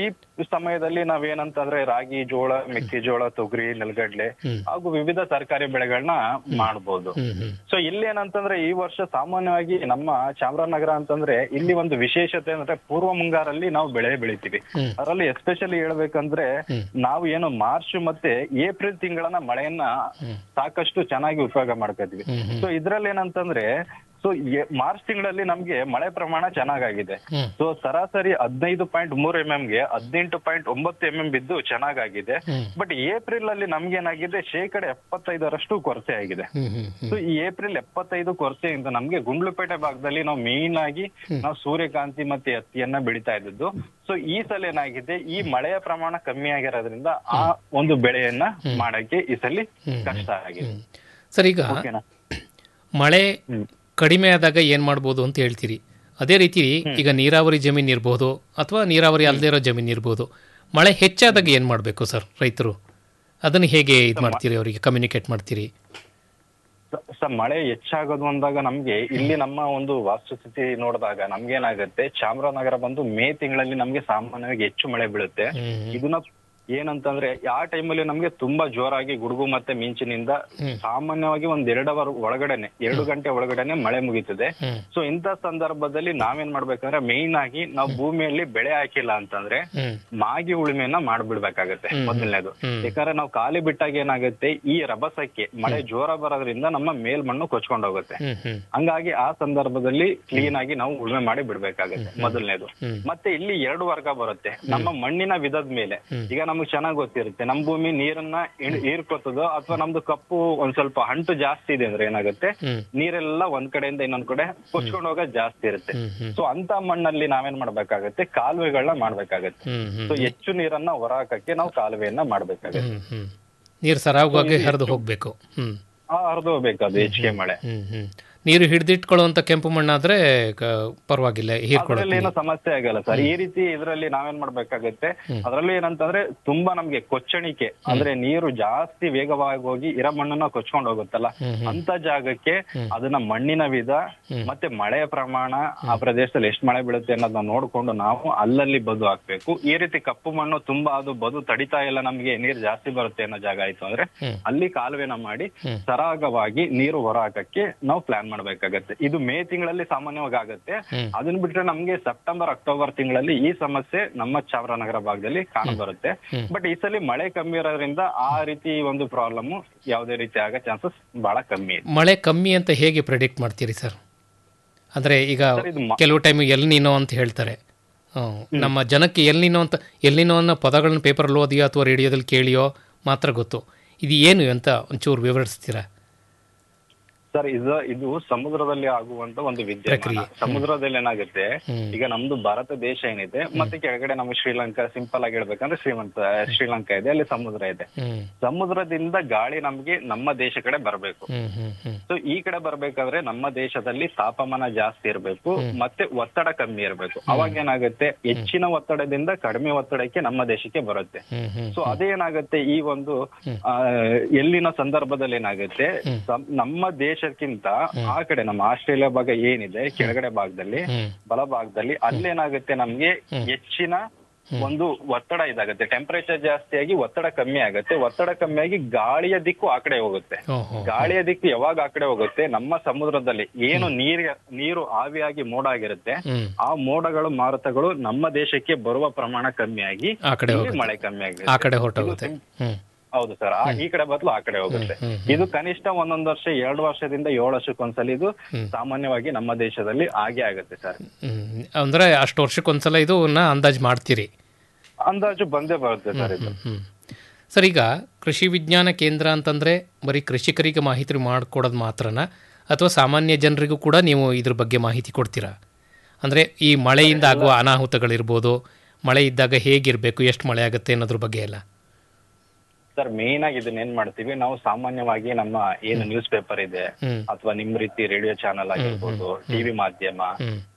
ಈ ಸಮಯದಲ್ಲಿ ನಾವೇನಂತಂದ್ರೆ ರಾಗಿ ಜೋಳ ಮೆಕ್ಕೆಜೋಳ ತೊಗರಿ ನೆಲಗಡ್ಲೆ ಹಾಗೂ ವಿವಿಧ ತರಕಾರಿ ಬೆಳೆಗಳನ್ನ ಮಾಡ್ಬೋದು ಹ್ಮ್ ಹ್ಮ್ ಸೊ ಇಲ್ಲಿ ಏನಂತಂದ್ರೆ ಈ ವರ್ಷ ಸಾಮಾನ್ಯವಾಗಿ ನಮ್ಮ ಚಾಮರಾಜನಗರ ಅಂತಂದ್ರೆ ಇಲ್ಲಿ ಒಂದು ವಿಶೇಷತೆ ಅಂದ್ರೆ ಪೂರ್ವ ಮುಂಗಾರಲ್ಲಿ ನಾವು ಬೆಳೆ ಬೆಳಿತೀವಿ ಹ್ಮ್. ಅದರಲ್ಲಿ ಎಸ್ಪೆಷಲಿ ಹೇಳ್ಬೇಕಂದ್ರೆ ನಾವು ಏನು ಮಾರ್ಚ್ ಮತ್ತೆ ಏಪ್ರಿಲ್ ತಿಂಗಳನ್ನ ಮಳೆಯನ್ನ ಸಾಕಷ್ಟು ಚೆನ್ನಾಗಿ ಉಪಯೋಗ ಮಾಡ್ಕೊತೀವಿ ಹ್ಮ್ ಹ್ಮ್ ಸೊ ಇದ್ರಲ್ಲಿ ಏನಂತಂದ್ರೆ ಸೊ ಮಾರ್ಚ್ ತಿಂಗಳಲ್ಲಿ ನಮ್ಗೆ ಮಳೆ ಪ್ರಮಾಣ ಚೆನ್ನಾಗಾಗಿದೆ ಹ್ಮ್. ಸೊ ಸರಾಸರಿ ಹದಿನೈದು ಪಾಯಿಂಟ್ ಮೂರು ಎಂ ಗೆ ಹದಿನೆಂಟು ಪಾಯಿಂಟ್ ಒಂಬತ್ತು ಎಂ ಎಂ ಬಿದ್ದು ಚೆನ್ನಾಗಾಗಿದೆ ಹ್ಮ್. ಬಟ್ ಏಪ್ರಿಲ್ ಅಲ್ಲಿ ನಮ್ಗೇನಾಗಿದೆ ಶೇಕಡ ಎಪ್ಪತ್ತೈದರಷ್ಟು ಕೊರತೆ ಆಗಿದೆ ಹ್ಮ್ ಹ್ಮ್ ಹ್ಮ್ ಸೊ ಈ ಏಪ್ರಿಲ್ ಎಪ್ಪತ್ತೈದು ಕೊರತೆಯಿಂದ ನಮ್ಗೆ ಗುಂಡ್ಲುಪೇಟೆ ಭಾಗದಲ್ಲಿ ನಾವು ಮೇನ್ ಆಗಿ ನಾವು ಸೂರ್ಯಕಾಂತಿ ಮತ್ತೆ ಹತ್ತಿಯನ್ನ ಬೆಳಿತಾ ಇದ್ದದ್ದು ಸೊ ಈ ಸಲ ಏನಾಗಿದೆ ಈ ಮಳೆಯ ಪ್ರಮಾಣ ಕಮ್ಮಿ ಆಗಿರೋದ್ರಿಂದ ಆ ಒಂದು ಬೆಳೆಯನ್ನ ಮಾಡಕ್ಕೆ ಈ ಸಲ ಕಷ್ಟ ಆಗಿದೆ ಸರ್ ಈಗ ಓಕೆನಾ ಮಳೆ ಕಡಿಮೆ ಆದಾಗ ಏನು ಮಾಡ್ಬೋದು ಅಂತ ಹೇಳ್ತೀರಿ ಅದೇ ರೀತಿ ಈಗ ನೀರಾವರಿ ಜಮೀನು ಇರ್ಬೋದು ಅಥವಾ ನೀರಾವರಿ ಅಲ್ಲದೇ ಇರೋ ಜಮೀನು ಇರ್ಬೋದು ಮಳೆ ಹೆಚ್ಚಾದಾಗ ಏನು ಮಾಡಬೇಕು ಸರ್ ರೈತರು ಅದನ್ನು ಹೇಗೆ ಇದು ಮಾಡ್ತೀರಿ ಅವರಿಗೆ ಕಮ್ಯುನಿಕೇಟ್ ಮಾಡ್ತೀರಿ ಸ- ಸ ಮಳೆ ಹೆಚ್ಚಾಗೋದು ಅಂದಾಗ ನಮ್ಗೆ ಇಲ್ಲಿ ನಮ್ಮ ಒಂದು ವಾಸ್ತುಸ್ಥಿತಿ ನೋಡಿದಾಗ ನಮ್ಗೇನಾಗುತ್ತೆ ಚಾಮರಾಜನಗರ ಬಂದು ಮೇ ತಿಂಗಳಲ್ಲಿ ನಮ್ಗೆ ಸಾಮಾನ್ಯವಾಗಿ ಹೆಚ್ಚು ಮಳೆ ಬೀಳುತ್ತೆ ಇದನ್ನ ಏನಂತಂದ್ರೆ ಆ ಟೈಮಲ್ಲಿ ನಮ್ಗೆ ತುಂಬಾ ಜೋರಾಗಿ ಗುಡುಗು ಮತ್ತೆ ಮಿಂಚಿನಿಂದ ಸಾಮಾನ್ಯವಾಗಿ ಒಂದ್ ಎರಡು ಅವರ್ ಒಳಗಡೆನೆ ಎರಡು ಗಂಟೆ ಒಳಗಡೆನೆ ಮಳೆ ಮುಗೀತದೆ ಹ್ಮ್. ಸೊ ಇಂಥ ಸಂದರ್ಭದಲ್ಲಿ ನಾವೇನ್ ಮಾಡ್ಬೇಕಂದ್ರೆ ಮೇಯ್ನ್ ಆಗಿ ನಾವು ಭೂಮಿಯಲ್ಲಿ ಬೆಳೆ ಹಾಕಿಲ್ಲ ಅಂತಂದ್ರೆ ಹ್ಮ್ ಮಾಗಿ ಉಳುಮೆಯನ್ನ ಮಾಡ್ಬಿಡ್ಬೇಕಾಗತ್ತೆ ಮೊದಲನೇದು ಹ್ಮ್. ಯಾಕಂದ್ರೆ ನಾವು ಖಾಲಿ ಬಿಟ್ಟಾಗ ಏನಾಗುತ್ತೆ ಈ ರಭಸಕ್ಕೆ ಮಳೆ ಜೋರ ಬರೋದ್ರಿಂದ ನಮ್ಮ ಮೇಲ್ಮಣ್ಣು ಕೊಚ್ಕೊಂಡು ಹೋಗುತ್ತೆ ಹ್ಮ್ ಹ್ಮ್ ಹಂಗಾಗಿ ಆ ಸಂದರ್ಭದಲ್ಲಿ ಕ್ಲೀನ್ ಆಗಿ ನಾವು ಉಳುಮೆ ಮಾಡಿ ಬಿಡ್ಬೇಕಾಗತ್ತೆ ಮೊದಲನೇದು ಹ್ಮ್. ಮತ್ತೆ ಇಲ್ಲಿ ಎರಡು ವರ್ಗ ಬರುತ್ತೆ ನಮ್ಮ ಮಣ್ಣಿನ ವಿಧದ ಮೇಲೆ ಈಗ ನಮ್ಗೆ ಚೆನ್ನಾಗ್ ಗೊತ್ತಿರುತ್ತೆ ನಮ್ ಭೂಮಿ ನೀರನ್ನ ಇಳ್- ಹೀರ್ಕೊತದೋ ಅಥವಾ ನಮ್ದು ಕಪ್ಪು ಒಂದ್ ಸ್ವಲ್ಪ ಅಂಟು ಜಾಸ್ತಿ ಇದೆ ಅಂದ್ರೆ ಏನಾಗುತ್ತೆ ಹ್ಮ್. ನೀರೆಲ್ಲ ಒಂದ್ ಕಡೆಯಿಂದ ಇನ್ನೊಂದ್ ಕಡೆ ಕೊಚ್ಕೊಂಡು ಹೋಗೋದ್ ಜಾಸ್ತಿ ಇರುತ್ತೆ ಹ್ಮ್ ಹ್ಮ್ ಸೊ ಅಂತ ಮಣ್ಣಲ್ಲಿ ನಾವೇನ್ ಮಾಡ್ಬೇಕಾಗತ್ತೆ ಕಾಲುವೆಗಳನ್ನ ಮಾಡ್ಬೇಕಾಗತ್ತೆ ಹ್ಮ್ ಹ್ಮ್ ಸೊ ಹೆಚ್ಚು ನೀರನ್ನ ಹೊರಹಾಕಕ್ಕೆ ನಾವು ಕಾಲುವೆಯನ್ನ ಮಾಡ್ಬೇಕಾಗತ್ತೆ ಹ್ಮ್ ಹ್ಮ್ ನೀರು ಸರಾಗವಾಗಿ ಹರಿದು ಹೋಗಬೇಕು ಹ್ಮ್ ಆ ಹರಿದು ಹೋಗ್ಬೇಕು ಅದು ಹೆಚ್ಚಿಗೆ ಮಳೆ ಹ್ಮ್ ಹ್ಮ್ ನೀರು ಹಿಡಿದಿಟ್ಕೊಳ್ಳುವಂಥ ಕೆಂಪು ಮಣ್ಣಾದ್ರೆ ಕ- ಪರವಾಗಿಲ್ಲ ಹೀರ್ಕೊಳ್ಳೋದು ಅದ್ರಲ್ಲಿ ಏನೋ ಸಮಸ್ಯೆ ಆಗಲ್ಲ ಸರ್ ಈ ರೀತಿ ಇದ್ರಲ್ಲಿ ನಾವೇನ್ ಮಾಡ್ಬೇಕಾಗತ್ತೆ ಅದ್ರಲ್ಲಿ ಏನಂತಂದ್ರೆ ತುಂಬಾ ನಮ್ಗೆ ಕೊಚ್ಚಣಿಕೆ ಅಂದ್ರೆ ನೀರು ಜಾಸ್ತಿ ವೇಗವಾಗಿ ಹೋಗಿ ಇರೋ ಮಣ್ಣನ್ನ ಕೊಚ್ಕೊಂಡು ಹೋಗುತ್ತಲ್ಲ ಅಂತ ಜಾಗಕ್ಕೆ ಅದನ್ನ ಮಣ್ಣಿನ ವಿಧ ಮತ್ತೆ ಮಳೆಯ ಪ್ರಮಾಣ ಆ ಪ್ರದೇಶದಲ್ಲಿ ಎಷ್ಟು ಮಳೆ ಬೀಳುತ್ತೆ ಅನ್ನೋದನ್ನ ನೋಡ್ಕೊಂಡು ನಾವು ಅಲ್ಲಲ್ಲಿ ಬದು ಹಾಕ್ಬೇಕು ಈ ರೀತಿ ಕಪ್ಪು ಮಣ್ಣು ತುಂಬಾ ಅದು ಬದು ತಡಿತಾ ಇಲ್ಲ ನಮ್ಗೆ ನೀರು ಜಾಸ್ತಿ ಬರುತ್ತೆ ಅನ್ನೋ ಜಾಗ ಆಯ್ತು ಅಂದ್ರೆ ಅಲ್ಲಿ ಕಾಲುವೆನ ಮಾಡಿ ಸರಾಗವಾಗಿ ನೀರು ಹೊರ ಹಾಕಕ್ಕೆ ನಾವು ಪ್ಲಾನ್ ಮಾಡ್ಬೇಕಾಗತ್ತೆ ಇದು ಮೇ ತಿಂಗಳಲ್ಲಿ ಸಾಮಾನ್ಯವಾಗಿ ಆಗುತ್ತೆ ಅದನ್ನ ಬಿಟ್ರೆ ನಮ್ಗೆ ಸೆಪ್ಟೆಂಬರ್ ಅಕ್ಟೋಬರ್ ತಿಂಗಳಲ್ಲಿ ಈ ಸಮಸ್ಯೆ ನಮ್ಮ ಚಾಮರಾಜನಗರ ಭಾಗದಲ್ಲಿ ಕಾಣ ಬರುತ್ತೆ ಬಟ್ ಈ ಸಲ ಮಳೆ ಕಮ್ಮಿ ಇರೋದ್ರಿಂದ ಆ ರೀತಿ ಒಂದು ಪ್ರಾಬ್ಲಮ್ ಯಾವುದೇ ರೀತಿ ಆಗೋ ಚಾನ್ಸಸ್ ಬಹಳ ಕಮ್ಮಿ ಇದೆ ಮಳೆ ಕಮ್ಮಿ ಅಂತ ಹೇಗೆ ಪ್ರೆಡಿಕ್ಟ್ ಮಾಡ್ತೀರಿ ಸರ್ ಅಂದರೆ ಈಗ ಸರ್, ಇದು ಮ- ಕೆಲವು ಟೈಮ್ ಎಲ್ನಿನೋ ಅಂತ ಹೇಳ್ತಾರೆ ಹ್ಮ್. ನಮ್ಮ ಜನಕ್ಕೆ ಎಲ್ನಿನೋ ಅಂತ ಎಲ್ನಿನೋ ಅನ್ನೋ ಪದಗಳನ್ನ ಪೇಪರಲ್ಲಿ ಓದಿಯೋ ಅಥವಾ ರೇಡಿಯೋದಲ್ಲಿ ಕೇಳಿಯೋ ಮಾತ್ರ ಗೊತ್ತು ಇದು ಏನು ಅಂತ ಒಂಚೂರು ವಿವರಿಸ್ತೀರಾ ಸರ್ ಇದು ಇದು ಸಮುದ್ರದಲ್ಲಿ ಆಗುವಂತ ಒಂದು ವಿದ್ಯಮಾನ ಪ್ರಕ್ರಿಯೆ. ಸಮುದ್ರದಲ್ಲಿ ಏನಾಗುತ್ತೆ ಹ್ಮ್. ಈಗ ನಮ್ದು ಭಾರತ ದೇಶ ಏನಿದೆ ಮತ್ತೆ ಕೆಳಗಡೆ ನಮ್ಮ ಶ್ರೀಲಂಕಾ ಸಿಂಪಲ್ ಆಗಿ ಹೇಳ್ಬೇಕಂದ್ರೆ ಶ್ರೀಮಂತ ಶ್ರೀಲಂಕಾ ಇದೆ ಅಲ್ಲಿ ಸಮುದ್ರ ಇದೆ ಹ್ಮ್ ಸಮುದ್ರದಿಂದ ಗಾಳಿ ನಮ್ಗೆ ನಮ್ಮ ದೇಶ ಕಡೆ ಬರಬೇಕು ಹ್ಮ್ ಹ್ಮ್ ಹ್ಮ್ ಸೊ ಈ ಕಡೆ ಬರ್ಬೇಕಾದ್ರೆ ನಮ್ಮ ದೇಶದಲ್ಲಿ ತಾಪಮಾನ ಜಾಸ್ತಿ ಇರಬೇಕು ಮತ್ತೆ ಒತ್ತಡ ಕಮ್ಮಿ ಇರಬೇಕು ಅವಾಗ ಏನಾಗುತ್ತೆ ಹೆಚ್ಚಿನ ಒತ್ತಡದಿಂದ ಕಡಿಮೆ ಒತ್ತಡಕ್ಕೆ ನಮ್ಮ ದೇಶಕ್ಕೆ ಬರುತ್ತೆ ಹ್ಮ್ ಹ್ಮ್ ಸೊ ಅದೇನಾಗುತ್ತೆ ಈ ಒಂದು ಆ, ಎಲ್ಲಿನ ಸಂದರ್ಭದಲ್ಲಿ ಏನಾಗುತ್ತೆ ಸಂ- ನಮ್ಮ ದೇಶಕ್ಕಿಂತ ಆ ಕಡೆ ನಮ್ಮ ಆಸ್ಟ್ರೇಲಿಯಾ ಭಾಗ ಏನಿದೆ ಕೆಳಗಡೆ ಭಾಗದಲ್ಲಿ ಹ್ಮ್. ಬಲಭಾಗದಲ್ಲಿ ಅಲ್ಲೇನಾಗುತ್ತೆ ನಮ್ಗೆ ಹೆಚ್ಚಿನ ಒಂದು ಒತ್ತಡ ಇದಾಗುತ್ತೆ ಟೆಂಪರೇಚರ್ ಜಾಸ್ತಿ ಆಗಿ ಒತ್ತಡ ಕಮ್ಮಿ ಆಗುತ್ತೆ ಒತ್ತಡ ಕಮ್ಮಿ ಆಗಿ ಗಾಳಿಯ ದಿಕ್ಕು ಆ ಕಡೆ ಹೋಗುತ್ತೆ ಓಹೋ ಗಾಳಿಯ ದಿಕ್ಕು ಯಾವಾಗ ಆ ಕಡೆ ಹೋಗುತ್ತೆ ನಮ್ಮ ಸಮುದ್ರದಲ್ಲಿ ಏನು ನೀರು ನೀರು ಆವಿಯಾಗಿ ಮೋಡ ಆಗಿರುತ್ತೆ ಹ್ಮ್ ಆ ಮೋಡಗಳು ಮಾರುತಗಳು ನಮ್ಮ ದೇಶಕ್ಕೆ ಬರುವ ಪ್ರಮಾಣ ಕಮ್ಮಿ ಆಗಿ ಆ ಕಡೆ ಇಲ್ಲಿ ಹೋಗುತ್ತೆ. ಮಳೆ ಕಮ್ಮಿ ಆಗಿದೆ ಆ ಕಡೆ ಹೊರಟೋಗುತ್ತೆ ಹ್ಮ್ ಹೌದು ಸರ್ ಆ ಈ ಕಡೆ ಬದಲು ಆ ಕಡೆ ಹೋಗುತ್ತೆ ಹ್ಮ್, ಇದು ಕನಿಷ್ಠ ಒಂದೊಂದು ವರ್ಷ ಎರಡು ವರ್ಷದಿಂದ ಏಳು ವರ್ಷಕ್ಕೊಂದ್ಸಲ ಇದು ಸಾಮಾನ್ಯವಾಗಿ ನಮ್ಮ ದೇಶದಲ್ಲಿ ಹಾಗೆ ಆಗುತ್ತೆ ಸರ್ ಹ್ಮ್ ಅಂದ್ರೆ ಅಷ್ಟು ವರ್ಷಕ್ಕೊಂದ್ಸಲ ಇದನ್ನ ಅಂದಾಜು ಮಾಡ್ತೀರಿ ಅಂದಾಜು ಬಂದೇ ಬರುತ್ತೆ ಸರ್ ಇದು ಹ್ಮ್ ಸರ್ ಈಗ ಕೃಷಿ ವಿಜ್ಞಾನ ಕೇಂದ್ರ ಅಂತಂದರೆ ಬರೀ ಕೃಷಿಕರಿಗೆ ಮಾಹಿತಿ ಮಾಡಿಕೊಡೋದು ಮಾತ್ರನಾ ಅಥವಾ ಸಾಮಾನ್ಯ ಜನರಿಗೂ ಕೂಡ ನೀವು ಇದ್ರ ಬಗ್ಗೆ ಮಾಹಿತಿ ಕೊಡ್ತೀರಾ ಅಂದರೆ ಈ ಮಳೆಯಿಂದ ಆಗುವ ಅನಾಹುತಗಳಿರ್ಬೋದು ಮಳೆ ಇದ್ದಾಗ ಹೇಗಿರಬೇಕು ಎಷ್ಟು ಮಳೆ ಆಗುತ್ತೆ ಅನ್ನೋದ್ರ ಬಗ್ಗೆ ಎಲ್ಲ ಸರ್ ಮೇನ್ ಆಗಿ ಇದನ್ನ ಏನ್ ಮಾಡ್ತೀವಿ ನಾವು ಸಾಮಾನ್ಯವಾಗಿ ನಮ್ಮ ಏನು ನ್ಯೂಸ್ ಪೇಪರ್ ಇದೆ ಹ್ಮ್. ಅಥವಾ ನಿಮ್ ರೀತಿ ರೇಡಿಯೋ ಚಾನಲ್ ಆಗಿರ್ಬೋದು ಟಿವಿ ಮಾಧ್ಯಮ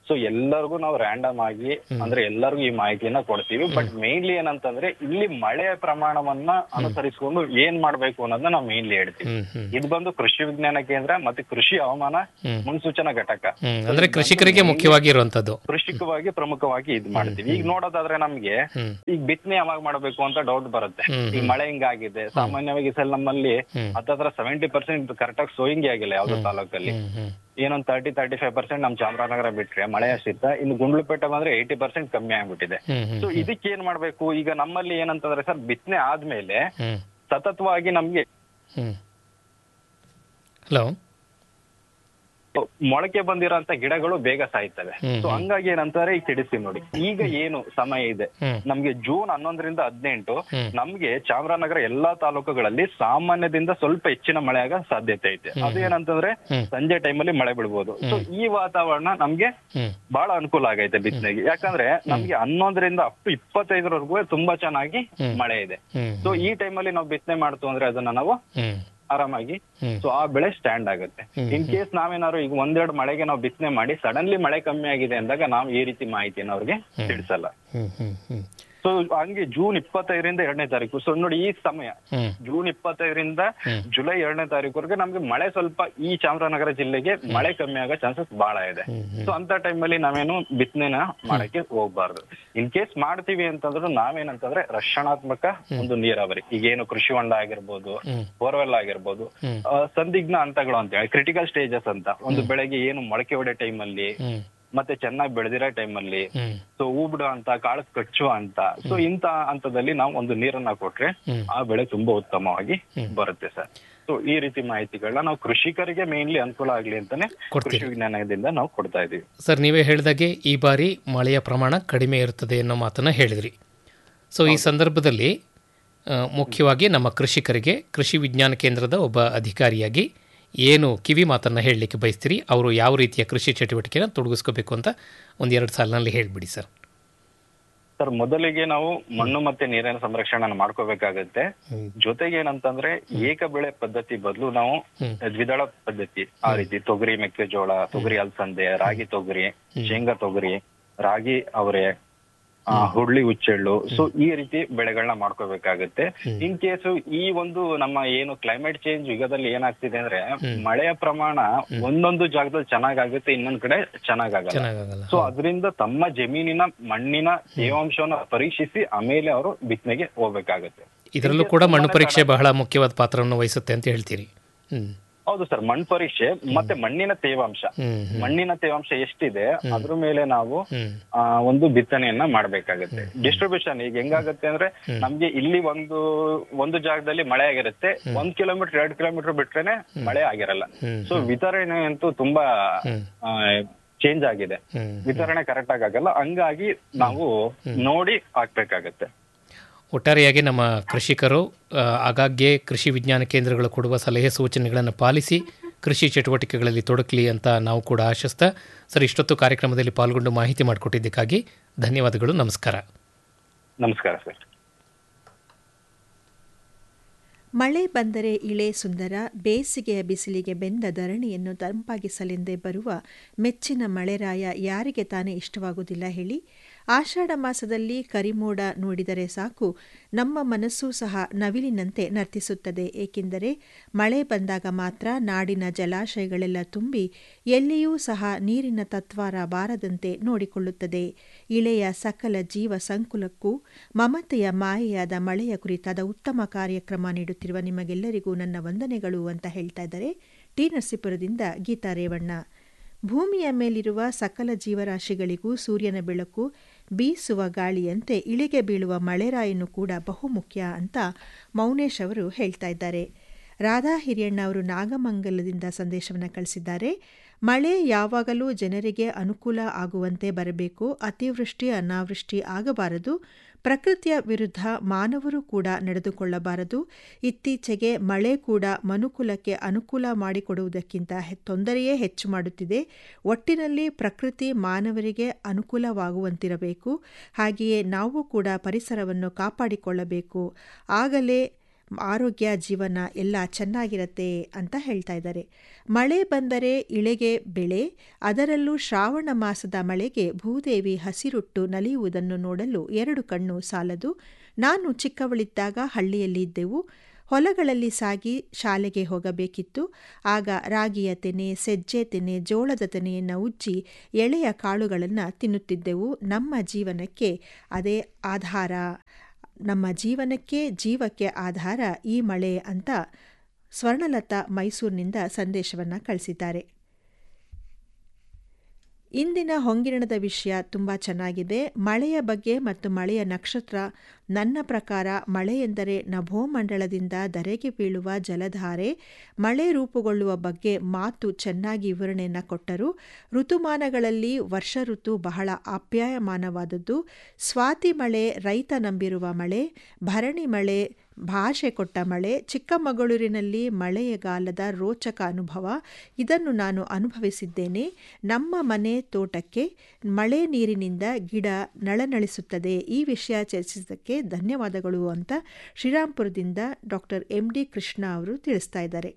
ಸೊ ಎಲ್ಲರಿಗೂ ನಾವು ರ್ಯಾಂಡಮ್ ಆಗಿ ಅಂದ್ರೆ ಎಲ್ಲರಿಗೂ ಈ ಮಾಹಿತಿಯನ್ನ ಕೊಡ್ತೀವಿ ಬಟ್ ಮೇನ್ಲಿ ಏನಂತಂದ್ರೆ ಇಲ್ಲಿ ಮಳೆಯ ಪ್ರಮಾಣವನ್ನ ಅನುಸರಿಸಿಕೊಂಡು ಏನ್ ಮಾಡ್ಬೇಕು ಅನ್ನೋದನ್ನ ನಾವು ಮೇನ್ಲಿ ಹೇಳ್ತೀವಿ ಹ್ಮ್ ಹ್ಮ್ ಇದು ಬಂದು ಕೃಷಿ ವಿಜ್ಞಾನ ಕೇಂದ್ರ ಮತ್ತೆ ಕೃಷಿ ಹವಾಮಾನ ಹ್ಮ್. ಮುನ್ಸೂಚನಾ ಘಟಕ ಹ್ಮ್ ಅಂದ್ರೆ ಕೃಷಿಕರಿಗೆ ಮುಖ್ಯವಾಗಿ ಇರುವಂತದ್ದು ಕೃಷಿಕವಾಗಿ ಪ್ರಮುಖವಾಗಿ ಇದ್ ಮಾಡ್ತೀವಿ ಈಗ ನೋಡೋದಾದ್ರೆ ನಮ್ಗೆ ಹ್ಮ್ ಈಗ ಬಿತ್ತನೆ ಯಾವಾಗ ಮಾಡ್ಬೇಕು ಅಂತ ಡೌಟ್ ಬರುತ್ತೆ ಹ್ಮ್, ಈಗ ಮಳೆ ಹಿಂಗಾಗಿದೆ ಸಾಮಾನ್ಯವಾಗಿ ಈ ಸಲ ನಮ್ಮಲ್ಲಿ ಹ್ಮ್. ಹತ್ತತ್ರ ಸೆವೆಂಟಿ ಪರ್ಸೆಂಟ್ ಕರೆಕ್ಟ್ ಆಗಿ ಸೋಯಿಂಗ್ ಆಗಿಲ್ಲ ಯಾವ್ದೋ ತಾಲೂಕಲ್ಲಿ ಹ್ಮ್ ಹ್ಮ್ ಏನೊಂದ್ ತರ್ಟಿ ತರ್ಟಿ ಫೈವ್ ಪರ್ಸೆಂಟ್ ನಮ್ ಚಾಮರಾಜನಗರ ಬಿಟ್ರೆ ಮಳೆ ಅಷ್ಟಿತ್ತ ಇನ್ನು ಗುಂಡ್ಲುಪೇಟೆ ಬಂದ್ರೆ ಏಯ್ಟಿ ಪರ್ಸೆಂಟ್ ಕಮ್ಮಿ ಆಗ್ಬಿಟ್ಟಿದೆ ಹ್ಮ್ ಹ್ಮ್ ಸೊ ಇದಕ್ಕೆ ಏನ್ ಮಾಡ್ಬೇಕು ಈಗ ನಮ್ಮಲ್ಲಿ ಏನಂತಂದ್ರೆ ಸರ್ ಬಿತ್ತನೆ ಆದ್ಮೇಲೆ ಹ್ಮ್ ಸತತವಾಗಿ ನಮ್ಗೆ ಹ್ಮ್ ಹಲೋ ಮೊಳಕೆ ಬಂದಿರೋಂತ ಗಿಡಗಳು ಬೇಗ ಸಾಯ್ತವೆ ಹ್ಮ್, ಸೊ ಹಂಗಾಗಿ ಏನಂತಾರೆ ಈಗ ತಿಳಿಸ್ತೀನಿ ನೋಡಿ ಈಗ ಏನು ಸಮಯ ಇದೆ ಹ್ಮ್ ನಮ್ಗೆ ಜೂನ್ ಹನ್ನೊಂದರಿಂದ ಹದಿನೆಂಟು ಹ್ಮ್. ನಮ್ಗೆ ಚಾಮರಾಜನಗರ ಎಲ್ಲಾ ತಾಲೂಕುಗಳಲ್ಲಿ ಸಾಮಾನ್ಯದಿಂದ ಸ್ವಲ್ಪ ಹೆಚ್ಚಿನ ಮಳೆ ಆಗ ಸಾಧ್ಯತೆ ಐತೆ ಅದು ಏನಂತಂದ್ರೆ ಹ್ಮ್. ಸಂಜೆ ಟೈಮಲ್ಲಿ ಮಳೆ ಬೀಳ್ಬೋದು ಸೊ ಈ ವಾತಾವರಣ ನಮ್ಗೆ ಹ್ಮ್ ಬಹಳ ಅನುಕೂಲ ಆಗೈತೆ ಬಿತ್ತನೆಗೆ ಯಾಕಂದ್ರೆ ನಮ್ಗೆ ಹನ್ನೊಂದರಿಂದ ಅಪ್ ಟು ಇಪ್ಪತ್ತೈದರವರೆಗೂ ತುಂಬಾ ಚೆನ್ನಾಗಿ ಮಳೆ ಇದೆ ಹ್ಮ್ ಸೊ ಈ ಟೈಮಲ್ಲಿ ನಾವು ಬಿತ್ತನೆ ಮಾಡ್ತು ಅಂದ್ರೆ ಅದನ್ನ ನಾವು ಹ್ಮ್ ಆರಾಮಾಗಿ ಹ್ಮ್ ಸೊ ಆ ಬೆಳೆ ಸ್ಟ್ಯಾಂಡ್ ಆಗುತ್ತೆ ಹ್ಮ್. ಇನ್ ಕೇಸ್ ನಾವೇನಾದ್ರು ಈಗ ಒಂದೆರಡು ಮಳೆಗೆ ನಾವು ಬಿತ್ತನೆ ಮಾಡಿ ಸಡನ್ಲಿ ಮಳೆ ಕಮ್ಮಿ ಆಗಿದೆ ಅಂದಾಗ ನಾವು ಈ ರೀತಿ ಮಾಹಿತಿಯನ್ನು ಅವ್ರಿಗೆ ತಿಳಿಸಲ್ಲ ಹ್ಮ್ ಹ್ಮ್ ಹ್ಮ್ ಸೊ ಹಂಗೆ ಜೂನ್ ಇಪ್ಪತ್ತೈದರಿಂದ ಎರಡನೇ ತಾರೀಕು ಸೊ ನೋಡಿ ಈ ಸಮಯ ಹ್ಮ್ ಜೂನ್ ಇಪ್ಪತ್ತೈದರಿಂದ ಹ್ಮ್. ಜುಲೈ ಎರಡನೇ ತಾರೀಕುವರೆಗೆ ನಮ್ಗೆ ಮಳೆ ಸ್ವಲ್ಪ ಈ ಚಾಮರಾಜನಗರ ಜಿಲ್ಲೆಗೆ ಮಳೆ ಕಮ್ಮಿ ಆಗೋ ಚಾನ್ಸಸ್ ಬಹಳ ಇದೆ ಹ್ಮ್ ಹ್ಮ್ ಸೊ ಅಂತ ಟೈಮಲ್ಲಿ ನಾವೇನು ಬಿತ್ತನೆನ ಮಾಡಕ್ಕೆ ಹೋಗ್ಬಾರ್ದು ಇನ್ ಕೇಸ್ ಮಾಡ್ತೀವಿ ಅಂತಂದ್ರು ನಾವೇನಂತಂದ್ರೆ ರಕ್ಷಣಾತ್ಮಕ ಒಂದು ನೀರಾವರಿ ಈಗೇನು ಕೃಷಿ ಹೊಂಡ ಆಗಿರ್ಬೋದು ಹ್ಮ್ ಬೋರ್ವೆಲ್ ಆಗಿರ್ಬೋದು ಹ್ಮ್ ಆ, ಸಂದಿಗ್ಧ ಹಂತಗಳು ಅಂತ ಹೇಳಿ ಕ್ರಿಟಿಕಲ್ ಸ್ಟೇಜಸ್ ಅಂತ ಒಂದು ಬೆಳೆಗೆ ಏನು ಮೊಳಕೆ ಹೊಡೆ ಟೈಮಲ್ಲಿ ಹ್ಮ್ ಮತ್ತೆ ಚೆನ್ನಾಗಿ ಬೆಳೆದಿರೋ ಟೈಮಲ್ಲಿ ಹ್ಮ್ ಸೊ ಹೂ ಬಿಡೋ ಅಂತ ಕಾಳು ಕಚ್ಚುವ ಅಂತ ಸೊ ಇಂತ ಹಂತದಲ್ಲಿ ನಾವು ಒಂದು ನೀರನ್ನ ಕೊಟ್ರೆ ಹ್ಮ್. ಆ ಬೆಳೆ ತುಂಬಾ ಉತ್ತಮವಾಗಿ ಹ್ಮ್. ಬರುತ್ತೆ ಸರ್ ಸೊ ಈ ರೀತಿ ಮಾಹಿತಿಗಳನ್ನ ನಾವು ಕೃಷಿಕರಿಗೆ ಮೇನ್ಲಿ ಅನುಕೂಲ ಆಗ್ಲಿ ಅಂತಾನೆ ಕೊಡ್ತೀರಿ. ಕೃಷಿ ವಿಜ್ಞಾನದಿಂದ ನಾವು ಕೊಡ್ತಾ ಇದೀವಿ ಸರ್ ನೀವೇ ಹೇಳಿದಾಗೆ ಈ ಬಾರಿ ಮಳೆಯ ಪ್ರಮಾಣ ಕಡಿಮೆ ಇರುತ್ತದೆ ಅನ್ನೋ ಮಾತನ್ನು ಹೇಳಿದ್ರಿ ಸೊ ಈ ಸಂದರ್ಭದಲ್ಲಿ ಆ, ಮುಖ್ಯವಾಗಿ ನಮ್ಮ ಕೃಷಿಕರಿಗೆ ಕೃಷಿ ವಿಜ್ಞಾನ ಕೇಂದ್ರದ ಒಬ್ಬ ಅಧಿಕಾರಿಯಾಗಿ ಏನು ಕಿವಿ ಮಾತನ್ನು ಹೇಳಲಿಕ್ಕೆ ಬಯಸ್ತೀರಿ ಅವರು ಯಾವ ರೀತಿಯ ಕೃಷಿ ಚಟುವಟಿಕೆನ ತೊಡಗಿಸ್ಕೋಬೇಕು ಅಂತ ಒಂದೆರಡು ಸಾಲಿನಲ್ಲಿ ಹೇಳಿಬಿಡಿ ಸರ್ ಸರ್ ಮೊದಲಿಗೆ ನಾವು ಮಣ್ಣು ಮತ್ತೆ ನೀರಿನ ಸಂರಕ್ಷಣೆ ಮಾಡ್ಕೋಬೇಕಾಗತ್ತೆ ಹ್ಮ್. ಜೊತೆಗೆ ಏನಂತಂದ್ರೆ ಏಕ ಬೆಳೆ ಪದ್ಧತಿ ಬದಲು ನಾವು ಹ್ಮ್. ದ್ವಿದಳ ಪದ್ಧತಿ ಆ ರೀತಿ ತೊಗರಿ ಮೆಕ್ಕೆಜೋಳ ತೊಗರಿ ಅಲಸಂದೆ ರಾಗಿ ತೊಗರಿ ಶೇಂಗಾ ತೊಗರಿ ರಾಗಿ ಅವರೆ ಆ, ಹುರುಳಿ ಹುಚ್ಚೆಳ್ಳು ಸೊ ಈ ರೀತಿ ಬೆಳೆಗಳನ್ನ ಮಾಡ್ಕೋಬೇಕಾಗತ್ತೆ ಇನ್ ಕೇಸ್ ಈ ಒಂದು ನಮ್ಮ ಏನು ಕ್ಲೈಮೇಟ್ ಚೇಂಜ್ ಯುಗದಲ್ಲಿ ಏನಾಗ್ತಿದೆ ಅಂದ್ರೆ ಮಳೆಯ ಪ್ರಮಾಣ ಒಂದೊಂದು ಜಾಗದಲ್ಲಿ ಚೆನ್ನಾಗಾಗುತ್ತೆ ಇನ್ನೊಂದ್ ಕಡೆ ಚೆನ್ನಾಗಾಗಲ್ಲ ಚೆನ್ನಾಗಾಗಲ್ಲ ಸೊ ಅದರಿಂದ ತಮ್ಮ ಜಮೀನಿನ ಮಣ್ಣಿನ ತೇವಾಂಶವನ್ನ ಪರೀಕ್ಷಿಸಿ ಆಮೇಲೆ ಅವರು ಬಿತ್ತನೆಗೆ ಹೋಗ್ಬೇಕಾಗತ್ತೆ ಇದರಲ್ಲೂ ಕೂಡ ಮಣ್ಣು ಪರೀಕ್ಷೆ ಬಹಳ ಮುಖ್ಯವಾದ ಪಾತ್ರವನ್ನು ವಹಿಸುತ್ತೆ ಅಂತ ಹೇಳ್ತೀರಿ ಹ್ಮ್ ಹೌದು ಸರ್ ಮಣ್ಣು ಪರೀಕ್ಷೆ ಮತ್ತೆ ಮಣ್ಣಿನ ತೇವಾಂಶ ಹ್ಮ್ ಹ್ಮ್ ಮಣ್ಣಿನ ತೇವಾಂಶ ಎಷ್ಟಿದೆ ಅದ್ರ ಮೇಲೆ ನಾವು ಹ್ಮ್ ಆ, ಒಂದು ಬಿತ್ತನೆಯನ್ನ ಮಾಡ್ಬೇಕಾಗತ್ತೆ ಡಿಸ್ಟ್ರಿಬ್ಯೂಷನ್ ಈಗ ಹೆಂಗಾಗತ್ತೆ ಅಂದ್ರೆ ನಮ್ಗೆ ಇಲ್ಲಿ ಒಂದು ಒಂದು ಜಾಗದಲ್ಲಿ ಮಳೆ ಆಗಿರುತ್ತೆ ಒಂದ್ ಕಿಲೋಮೀಟರ್ ಎರಡ್ ಕಿಲೋಮೀಟರ್ ಬಿಟ್ರೇನೆ ಮಳೆ ಆಗಿರಲ್ಲ ಹ್ಮ್. ಸೊ ವಿತರಣೆ ಅಂತೂ ತುಂಬಾ ಹ್ಮ್. ಚೇಂಜ್ ಆಗಿದೆ ಹ್ಮ್ ವಿತರಣೆ ಕರೆಕ್ಟ್ ಆಗಿ ಆಗಲ್ಲ ಹಂಗಾಗಿ ನಾವು ನೋಡಿ ಹಾಕ್ಬೇಕಾಗತ್ತೆ ಒಟ್ಟಾರೆಯಾಗಿ ನಮ್ಮ ಕೃಷಿಕರು ಆ, ಆಗಾಗ್ಗೆ ಕೃಷಿ ವಿಜ್ಞಾನ ಕೇಂದ್ರಗಳು ಕೊಡುವ ಸಲಹೆ ಸೂಚನೆಗಳನ್ನು ಪಾಲಿಸಿ ಕೃಷಿ ಚಟುವಟಿಕೆಗಳಲ್ಲಿ ತೊಡಕಲಿ ಅಂತ ನಾವು ಕೂಡ ಆಶಿಸ್ತಾ ಸರ್ ಇಷ್ಟೊತ್ತು ಕಾರ್ಯಕ್ರಮದಲ್ಲಿ ಪಾಲ್ಗೊಂಡು ಮಾಹಿತಿ ಮಾಡಿಕೊಟ್ಟಿದ್ದಕ್ಕಾಗಿ ಧನ್ಯವಾದಗಳು ನಮಸ್ಕಾರ ನಮಸ್ಕಾರ ಸರ್ ಮಳೆ ಬಂದರೆ ಇಳೆ ಸುಂದರ ಬೇಸಿಗೆಯ ಬಿಸಿಲಿಗೆ ಬೆಂದ ಧರಣಿಯನ್ನು ತಂಪಾಗಿಸಲೆಂದೇ ಬರುವ ಮೆಚ್ಚಿನ ಮಳೆರಾಯ ಯಾರಿಗೆ ತಾನೇ ಇಷ್ಟವಾಗುವುದಿಲ್ಲ ಹೇಳಿ ಆಷಾಢ ಮಾಸದಲ್ಲಿ ಕರಿಮೋಡ ನೋಡಿದರೆ ಸಾಕು ನಮ್ಮ ಮನಸ್ಸೂ ಸಹ ನವಿಲಿನಂತೆ ನರ್ತಿಸುತ್ತದೆ ಏಕೆಂದರೆ ಮಳೆ ಬಂದಾಗ ಮಾತ್ರ ನಾಡಿನ ಜಲಾಶಯಗಳೆಲ್ಲ ತುಂಬಿ ಎಲ್ಲಿಯೂ ಸಹ ನೀರಿನ ತತ್ವಾರ ಬಾರದಂತೆ ನೋಡಿಕೊಳ್ಳುತ್ತದೆ ಇಳೆಯ ಸಕಲ ಜೀವ ಸಂಕುಲಕ್ಕೂ ಮಮತೆಯ ಮಾಯೆಯಾದ ಮಳೆಯ ಕುರಿತಾದ ಉತ್ತಮ ಕಾರ್ಯಕ್ರಮ ನೀಡುತ್ತಿರುವ ನಿಮಗೆಲ್ಲರಿಗೂ ನನ್ನ ವಂದನೆಗಳು ಅಂತ ಹೇಳ್ತಾ ಇದ್ದಾರೆ ಟಿ ನರಸೀಪುರದಿಂದ ಗೀತಾ ರೇವಣ್ಣ ಭೂಮಿಯ ಮೇಲಿರುವ ಸಕಲ ಜೀವರಾಶಿಗಳಿಗೂ ಸೂರ್ಯನ ಬೆಳಕು ಬೀಸುವ ಗಾಳಿಯಂತೆ ಇಳಿಗೆ ಬೀಳುವ ಮಳೆರಾಯನು ಕೂಡ ಬಹುಮುಖ್ಯ ಅಂತ ಮೌನೇಶ್ ಅವರು ಹೇಳ್ತಾ ಇದ್ದಾರೆ ರಾಧಾ ಹಿರಿಯಣ್ಣ ಅವರು ನಾಗಮಂಗಲದಿಂದ ಸಂದೇಶವನ್ನು ಕಳಿಸಿದ್ದಾರೆ ಮಳೆ ಯಾವಾಗಲೂ ಜನರಿಗೆ ಅನುಕೂಲ ಆಗುವಂತೆ ಬರಬೇಕು ಅತಿವೃಷ್ಟಿ ಅನಾವೃಷ್ಟಿ ಆಗಬಾರದು ಪ್ರಕೃತಿಯ ವಿರುದ್ಧ ಮಾನವರು ಕೂಡ ನಡೆದುಕೊಳ್ಳಬಾರದು ಇತ್ತೀಚೆಗೆ ಮಳೆ ಕೂಡ ಮನುಕುಲಕ್ಕೆ ಅನುಕೂಲ ಮಾಡಿಕೊಡುವುದಕ್ಕಿಂತ ಹೆ- ತೊಂದರೆಯೇ ಹೆಚ್ಚು ಮಾಡುತ್ತಿದೆ ಒಟ್ಟಿನಲ್ಲಿ ಪ್ರಕೃತಿ ಮಾನವರಿಗೆ ಅನುಕೂಲವಾಗುವಂತಿರಬೇಕು ಹಾಗೆಯೇ ನಾವು ಕೂಡ ಪರಿಸರವನ್ನು ಕಾಪಾಡಿಕೊಳ್ಳಬೇಕು ಆಗಲೇ ಆರೋಗ್ಯ ಜೀವನ ಎಲ್ಲ ಚೆನ್ನಾಗಿರತ್ತೆ ಅಂತ ಹೇಳ್ತಾ ಇದ್ದಾರೆ ಮಳೆ ಬಂದರೆ ಇಳೆಗೆ ಬೆಳೆ ಅದರಲ್ಲೂ ಶ್ರಾವಣ ಮಾಸದ ಮಳೆಗೆ ಭೂದೇವಿ ಹಸಿರುಟ್ಟು ನಲಿಯುವುದನ್ನು ನೋಡಲು ಎರಡು ಕಣ್ಣು ಸಾಲದು ನಾನು ಚಿಕ್ಕವಳಿದ್ದಾಗ ಹಳ್ಳಿಯಲ್ಲಿ ಇದ್ದೆವು ಹೊಲಗಳಲ್ಲಿ ಸಾಗಿ ಶಾಲೆಗೆ ಹೋಗಬೇಕಿತ್ತು ಆಗ ರಾಗಿಯ ತೆನೆ ಸಜ್ಜೆ ತೆನೆ ಜೋಳದ ತೆನೆಯನ್ನು ಉಜ್ಜಿ ಎಳೆಯ ಕಾಳುಗಳನ್ನು ತಿನ್ನುತ್ತಿದ್ದೆವು ನಮ್ಮ ಜೀವನಕ್ಕೆ ಅದೇ ಆಧಾರ ನಮ್ಮ ಜೀವನಕ್ಕೆ ಜೀವಕ್ಕೆ ಆಧಾರ ಈ ಮಳೆ ಅಂತ ಸ್ವರ್ಣಲತಾ ಮೈಸೂರಿನಿಂದ ಸಂದೇಶವನ್ನು ಕಳಿಸಿದ್ದಾರೆ ಇಂದಿನ ಹೊಂಗಿರಣದ ವಿಷಯ ತುಂಬ ಚೆನ್ನಾಗಿದೆ ಮಳೆಯ ಬಗ್ಗೆ ಮತ್ತು ಮಳೆಯ ನಕ್ಷತ್ರ ನನ್ನ ಪ್ರಕಾರ ಮಳೆ ಎಂದರೆ ನಭೋಮಂಡಲದಿಂದ ಧರೆಗೆ ಬೀಳುವ ಜಲಧಾರೆ ಮಳೆ ರೂಪುಗೊಳ್ಳುವ ಬಗ್ಗೆ ಮಾತು ಚೆನ್ನಾಗಿ ವಿವರಣೆಯನ್ನು ಕೊಟ್ಟರು ಋತುಮಾನಗಳಲ್ಲಿ ವರ್ಷ ಋತು ಬಹಳ ಆಪ್ಯಾಯಮಾನವಾದದ್ದು ಸ್ವಾತಿ ಮಳೆ ರೈತ ನಂಬಿರುವ ಮಳೆ ಭರಣಿ ಮಳೆ ಭಾಷೆ ಕೊಟ್ಟ ಮಳೆ ಚಿಕ್ಕಮಗಳೂರಿನಲ್ಲಿ ಮಳೆಯಗಾಲದ ರೋಚಕ ಅನುಭವ ಇದನ್ನು ನಾನು ಅನುಭವಿಸಿದ್ದೇನೆ ನಮ್ಮ ಮನೆ ತೋಟಕ್ಕೆ ಮಳೆ ನೀರಿನಿಂದ ಗಿಡ ನಳನಳಿಸುತ್ತದೆ ಈ ವಿಷಯ ಚರ್ಚಿಸಿದ್ದಕ್ಕೆ ಧನ್ಯವಾದಗಳು ಅಂತ ಶ್ರೀರಾಂಪುರದಿಂದ ಡಾಕ್ಟರ್ ಎಂ ಡಿ ಕೃಷ್ಣ ಅವರು ತಿಳಿಸ್ತಾ ಇದ್ದಾರೆ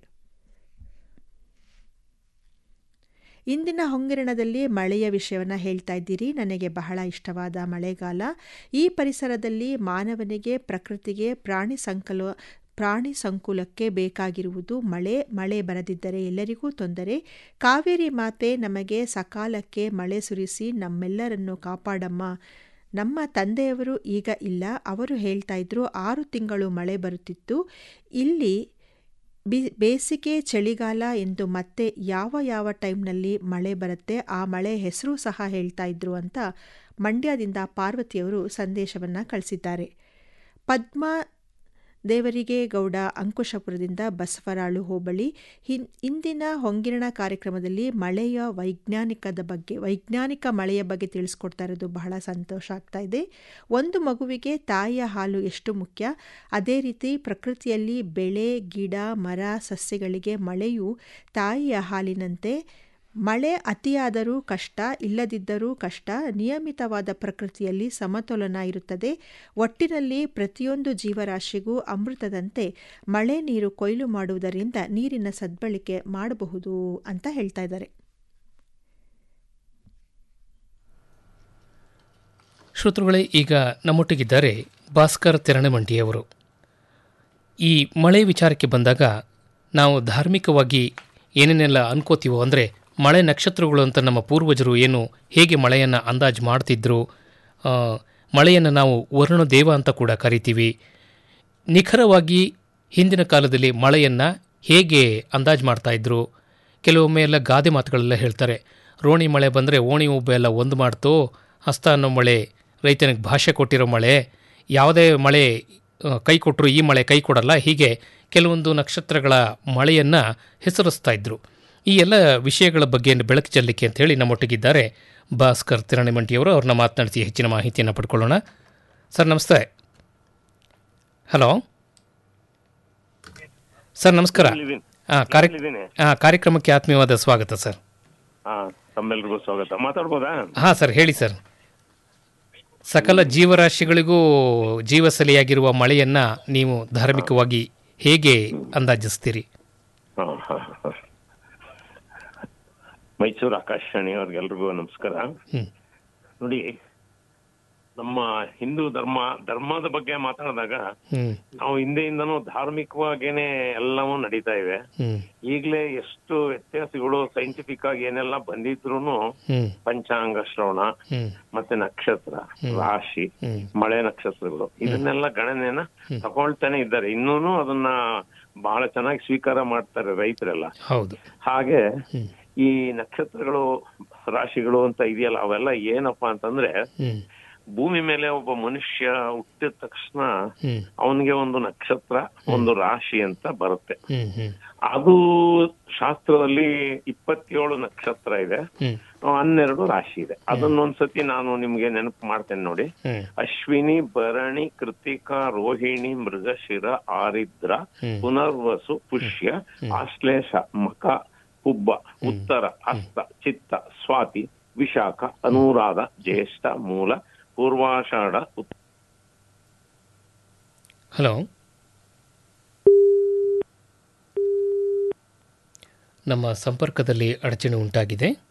ಇಂದಿನ ಹೊಂಗಿರಣದಲ್ಲಿ ಮಳೆಯ ವಿಷಯವನ್ನು ಹೇಳ್ತಾ ಇದ್ದೀರಿ ನನಗೆ ಬಹಳ ಇಷ್ಟವಾದ ಮಳೆಗಾಲ ಈ ಪರಿಸರದಲ್ಲಿ ಮಾನವನಿಗೆ ಪ್ರಕೃತಿಗೆ ಪ್ರಾಣಿ ಸಂಕಲ ಪ್ರಾಣಿ ಸಂಕುಲಕ್ಕೆ ಬೇಕಾಗಿರುವುದು ಮಳೆ ಮಳೆ ಬರದಿದ್ದರೆ ಎಲ್ಲರಿಗೂ ತೊಂದರೆ ಕಾವೇರಿ ಮಾತೆ ನಮಗೆ ಸಕಾಲಕ್ಕೆ ಮಳೆ ಸುರಿಸಿ ನಮ್ಮೆಲ್ಲರನ್ನು ಕಾಪಾಡಮ್ಮ ನಮ್ಮ ತಂದೆಯವರು ಈಗ ಇಲ್ಲ ಅವರು ಹೇಳ್ತಾ ಇದ್ರು ಆರು ತಿಂಗಳು ಮಳೆ ಬರುತ್ತಿತ್ತು ಇಲ್ಲಿ ಬಿ ಬೇಸಿಗೆ ಚಳಿಗಾಲ ಎಂದು ಮತ್ತೆ ಯಾವ ಯಾವ ಟೈಮ್ನಲ್ಲಿ ಮಳೆ ಬರುತ್ತೆ ಆ ಮಳೆ ಹೆಸರು ಸಹ ಹೇಳ್ತಾ ಇದ್ರು ಅಂತ ಮಂಡ್ಯದಿಂದ ಪಾರ್ವತಿಯವರು ಸಂದೇಶವನ್ನು ಕಳಿಸಿದ್ದಾರೆ ಪದ್ಮ ದೇವರಿಗೆ ಗೌಡ ಅಂಕುಶಪುರದಿಂದ ಬಸವರಾಳು ಹೋಬಳಿ ಹಿನ್ ಇಂದಿನ ಹೊಂಗಿರಣ ಕಾರ್ಯಕ್ರಮದಲ್ಲಿ ಮಳೆಯ ವೈಜ್ಞಾನಿಕದ ಬಗ್ಗೆ ವೈಜ್ಞಾನಿಕ ಮಳೆಯ ಬಗ್ಗೆ ತಿಳಿಸ್ಕೊಡ್ತಾ ಇರೋದು ಬಹಳ ಸಂತೋಷ ಆಗ್ತಾ ಇದೆ ಒಂದು ಮಗುವಿಗೆ ತಾಯಿಯ ಹಾಲು ಎಷ್ಟು ಮುಖ್ಯ ಅದೇ ರೀತಿ ಪ್ರಕೃತಿಯಲ್ಲಿ ಬೆಳೆ ಗಿಡ ಮರ ಸಸ್ಯಗಳಿಗೆ ಮಳೆಯು ತಾಯಿಯ ಹಾಲಿನಂತೆ ಮಳೆ ಅತಿಯಾದರೂ ಕಷ್ಟ ಇಲ್ಲದಿದ್ದರೂ ಕಷ್ಟ ನಿಯಮಿತವಾದ ಪ್ರಕೃತಿಯಲ್ಲಿ ಸಮತೋಲನ ಇರುತ್ತದೆ ಒಟ್ಟಿನಲ್ಲಿ ಪ್ರತಿಯೊಂದು ಜೀವರಾಶಿಗೂ ಅಮೃತದಂತೆ ಮಳೆ ನೀರು ಕೊಯ್ಲು ಮಾಡುವುದರಿಂದ ನೀರಿನ ಸದ್ಬಳಕೆ ಮಾಡಬಹುದು ಅಂತ ಹೇಳ್ತಾ ಇದ್ದಾರೆ ಶ್ರೋತೃಗಳೇ ಈಗ ನಮ್ಮೊಟ್ಟಿಗಿದ್ದಾರೆ ಭಾಸ್ಕರ್ ತೆರಣೆಮಂಡಿಯವರು ಈ ಮಳೆ ವಿಚಾರಕ್ಕೆ ಬಂದಾಗ ನಾವು ಧಾರ್ಮಿಕವಾಗಿ ಏನೇನೆಲ್ಲ ಅನ್ಕೋತೀವೋ ಅಂದರೆ ಮಳೆ ನಕ್ಷತ್ರಗಳು ಅಂತ ನಮ್ಮ ಪೂರ್ವಜರು ಏನು ಹೇಗೆ ಮಳೆಯನ್ನು ಅಂದಾಜು ಮಾಡ್ತಿದ್ರು ಆ, ಮಳೆಯನ್ನು ನಾವು ವರುಣ ದೇವ ಅಂತ ಕೂಡ ಕರಿತೀವಿ ನಿಖರವಾಗಿ ಹಿಂದಿನ ಕಾಲದಲ್ಲಿ ಮಳೆಯನ್ನು ಹೇಗೆ ಅಂದಾಜು ಮಾಡ್ತಾ ಇದ್ರು ಕೆಲವೊಮ್ಮೆ ಎಲ್ಲ ಗಾದೆ ಮಾತುಗಳೆಲ್ಲ ಹೇಳ್ತಾರೆ ರೋಣಿ ಮಳೆ ಬಂದರೆ ಓಣಿ ಉಬ್ಬ ಎಲ್ಲ ಒಂದು ಮಾಡ್ತು ಹಸ್ತ ಅನ್ನೋ ಮಳೆ ರೈತನಿಗೆ ಭಾಷೆ ಕೊಟ್ಟಿರೋ ಮಳೆ ಯಾವುದೇ ಮಳೆ ಆ, ಕೈ ಕೊಟ್ಟರು ಈ ಮಳೆ ಕೈ ಕೊಡಲ್ಲ ಹೀಗೆ ಕೆಲವೊಂದು ನಕ್ಷತ್ರಗಳ ಮಳೆಯನ್ನು ಹೆಸರಿಸ್ತಾ ಇದ್ರು ಈ ಎಲ್ಲ ವಿಷಯಗಳ ಬಗ್ಗೆ ಬೆಳಕು ಚೆಲ್ಲಲಿಕ್ಕೆ ಅಂತ ಹೇಳಿ ನಮ್ಮೊಟ್ಟಿಗಿದ್ದಾರೆ ಭಾಸ್ಕರ್ ತಿರಣೆಮಂಟಿಯವರು ಅವ್ರನ್ನ ಮಾತನಾಡಿಸಿ ಹೆಚ್ಚಿನ ಮಾಹಿತಿಯನ್ನು ಪಡ್ಕೊಳ್ಳೋಣ ಸರ್ ನಮಸ್ತೆ ಹಲೋ ಸರ್ ನಮಸ್ಕಾರ ಇಲ್ಲಿದ್ದೀನಿ. ಹಾಂ ಕಾರ್ಯ ಇಲ್ಲಿದ್ದೀನಿ. ಹಾಂ ಕಾರ್ಯಕ್ರಮಕ್ಕೆ ಆತ್ಮೀಯವಾದ ಸ್ವಾಗತ ಸರ್ ಹಾ ತಮ್ಮೆಲ್ರಿಗೂ ಸ್ವಾಗತ ಮಾತಾಡ್ಬೋದಾ ಹಾಂ ಸರ್ ಹೇಳಿ ಸರ್ ಸಕಲ ಜೀವರಾಶಿಗಳಿಗೂ ಜೀವಸಲಿಯಾಗಿರುವ ಮಳೆಯನ್ನು ನೀವು ಧಾರ್ಮಿಕವಾಗಿ ಹೇಗೆ ಅಂದಾಜಿಸ್ತೀರಿ ಹಾ, ಹಾ, ಹಾ. ಮೈಸೂರು ಆಕಾಶವಾಣಿ ಅವ್ರಿಗೆಲ್ರಿಗೂ ನಮಸ್ಕಾರ ಹ್ಞೂ ನೋಡಿ ನಮ್ಮ ಹಿಂದೂ ಧರ್ಮ ಧರ್ಮದ ಬಗ್ಗೆ ಮಾತಾಡಿದಾಗ ಹ್ಞೂ ನಾವು ಹಿಂದೆಯಿಂದನೂ ಧಾರ್ಮಿಕವಾಗೇನೆ ಎಲ್ಲವೂ ನಡೀತಾ ಇವೆ ಹ್ಞೂ ಈಗಲೇ ಎಷ್ಟು ವ್ಯತ್ಯಾಸಗಳು ಸೈಂಟಿಫಿಕ್ ಆಗಿ ಏನೆಲ್ಲ ಬಂದಿದ್ರು ಹ್ಞೂ ಪಂಚಾಂಗ ಶ್ರವಣ ಹ್ಞೂ ಮತ್ತೆ ನಕ್ಷತ್ರ ರಾಶಿ ಹ್ಮ್. ಮಳೆ ನಕ್ಷತ್ರಗಳು ಇದನ್ನೆಲ್ಲ ಗಣನೆಯನ್ನ ತಗೊಳ್ತಾನೆ ಇದ್ದಾರೆ ಇನ್ನೂನು ಅದನ್ನ ಬಹಳ ಚೆನ್ನಾಗಿ ಸ್ವೀಕಾರ ಮಾಡ್ತಾರೆ ರೈತರೆಲ್ಲ ಹೌದು ಹಾಗೆ ಹ್ಮ್. ಈ ನಕ್ಷತ್ರಗಳು ರಾಶಿಗಳು ಅಂತ ಇದೆಯಲ್ಲ ಅವೆಲ್ಲ ಏನಪ್ಪಾ ಅಂತಂದ್ರೆ ಹ್ಞೂ ಭೂಮಿ ಮೇಲೆ ಒಬ್ಬ ಮನುಷ್ಯ ಹುಟ್ಟಿದ ತಕ್ಷಣ ಹ್ಞೂ ಅವನಿಗೆ ಒಂದು ನಕ್ಷತ್ರ ಒಂದು ರಾಶಿ ಅಂತ ಬರುತ್ತೆ ಹ್ಞೂ ಹ್ಞೂ ಅದು ಶಾಸ್ತ್ರದಲ್ಲಿ ಇಪ್ಪತ್ತೇಳು ನಕ್ಷತ್ರ ಇದೆ ಹ್ಞೂ ಹನ್ನೆರಡು ರಾಶಿ ಇದೆ ಅದನ್ನೊಂದ್ಸತಿ ನಾನು ನಿಮ್ಗೆ ನೆನಪು ಮಾಡ್ತೇನೆ ನೋಡಿ ಹ್ಞೂ ಅಶ್ವಿನಿ ಭರಣಿ ಕೃತಿಕಾ ರೋಹಿಣಿ ಮೃಗಶಿರ ಆರಿದ್ರ ಹ್ಮ್. ಪುನರ್ವಸು ಪುಷ್ಯ ಆಶ್ಲೇಷ ಮಕ ಹುಬ್ಬ ಉತ್ತರ ಹಸ್ತ ಚಿತ್ತ ಸ್ವಾತಿ ವಿಶಾಖ ಅನುರಾಧ ಜ್ಯೇಷ್ಠ ಮೂಲ ಪೂರ್ವಾಷಾಢ ಉತ್- ಹಲೋ ನಮ್ಮ ಸಂಪರ್ಕದಲ್ಲಿ ಅಡಚಣೆ ಉಂಟಾಗಿದೆ